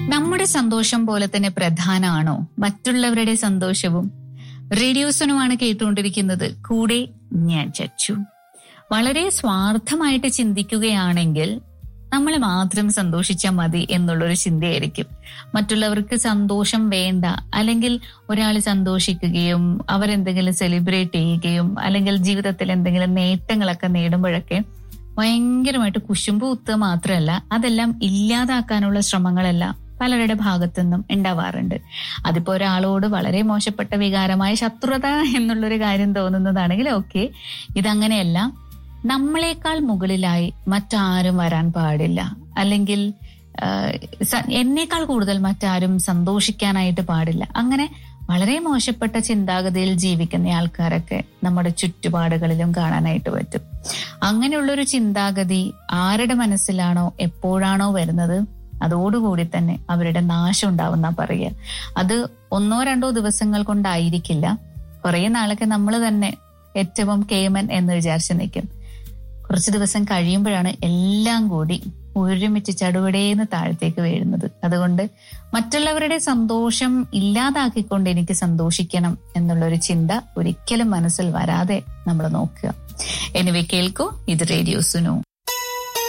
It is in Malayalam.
നമ്മുടെ സന്തോഷം പോലെ തന്നെ പ്രധാനമാണോ മറ്റുള്ളവരുടെ സന്തോഷവും റേഡിയോസനുമാണ് കേട്ടുകൊണ്ടിരിക്കുന്നത് കൂടെ ഞാൻ ചച്ചു വളരെ സ്വാർത്ഥമായിട്ട് ചിന്തിക്കുകയാണെങ്കിൽ നമ്മൾ മാത്രം സന്തോഷിച്ചാൽ മതി എന്നുള്ളൊരു ചിന്തയായിരിക്കും മറ്റുള്ളവർക്ക് സന്തോഷം വേണ്ട അല്ലെങ്കിൽ ഒരാൾ സന്തോഷിക്കുകയും അവരെന്തെങ്കിലും സെലിബ്രേറ്റ് ചെയ്യുകയും അല്ലെങ്കിൽ ജീവിതത്തിൽ എന്തെങ്കിലും നേട്ടങ്ങളൊക്കെ നേടുമ്പോഴൊക്കെ ഭയങ്കരമായിട്ട് കുശുമ്പ് കുത്തുക മാത്രമല്ല അതെല്ലാം ഇല്ലാതാക്കാനുള്ള ശ്രമങ്ങളെല്ലാം പലരുടെ ഭാഗത്തു നിന്നും ഉണ്ടാവാറുണ്ട് അതിപ്പോ ഒരാളോട് വളരെ മോശപ്പെട്ട വികാരമായ ശത്രുത എന്നുള്ളൊരു കാര്യം തോന്നുന്നതാണെങ്കിൽ ഓക്കെ ഇതങ്ങനെയല്ല നമ്മളെക്കാൾ മുകളിലായി മറ്റാരും വരാൻ പാടില്ല അല്ലെങ്കിൽ എന്നേക്കാൾ കൂടുതൽ മറ്റാരും സന്തോഷിക്കാനായിട്ട് പാടില്ല അങ്ങനെ വളരെ മോശപ്പെട്ട ചിന്താഗതിയിൽ ജീവിക്കുന്ന ആൾക്കാരൊക്കെ നമ്മുടെ ചുറ്റുപാടുകളിലും കാണാനായിട്ട് പറ്റും അങ്ങനെയുള്ളൊരു ചിന്താഗതി ആരുടെ മനസ്സിലാണോ എപ്പോഴാണോ വരുന്നത് അതോടുകൂടി തന്നെ അവരുടെ നാശം ഉണ്ടാവുന്ന പറയുക അത് ഒന്നോ രണ്ടോ ദിവസങ്ങൾ കൊണ്ടായിരിക്കില്ല കുറെ നാളൊക്കെ നമ്മൾ തന്നെ ഏറ്റവും കേമൻ എന്ന് വിചാരിച്ചു നിൽക്കും കുറച്ച് ദിവസം കഴിയുമ്പോഴാണ് എല്ലാം കൂടി ഒരുമിച്ച് ചടുവടേന്ന് താഴത്തേക്ക് വീഴുന്നത് അതുകൊണ്ട് മറ്റുള്ളവരുടെ സന്തോഷം ഇല്ലാതാക്കിക്കൊണ്ട് എനിക്ക് സന്തോഷിക്കണം എന്നുള്ളൊരു ചിന്ത ഒരിക്കലും മനസ്സിൽ വരാതെ നമ്മൾ നോക്കുക എനിവേ കേൾക്കൂ ഇത് റേഡിയോ സുനു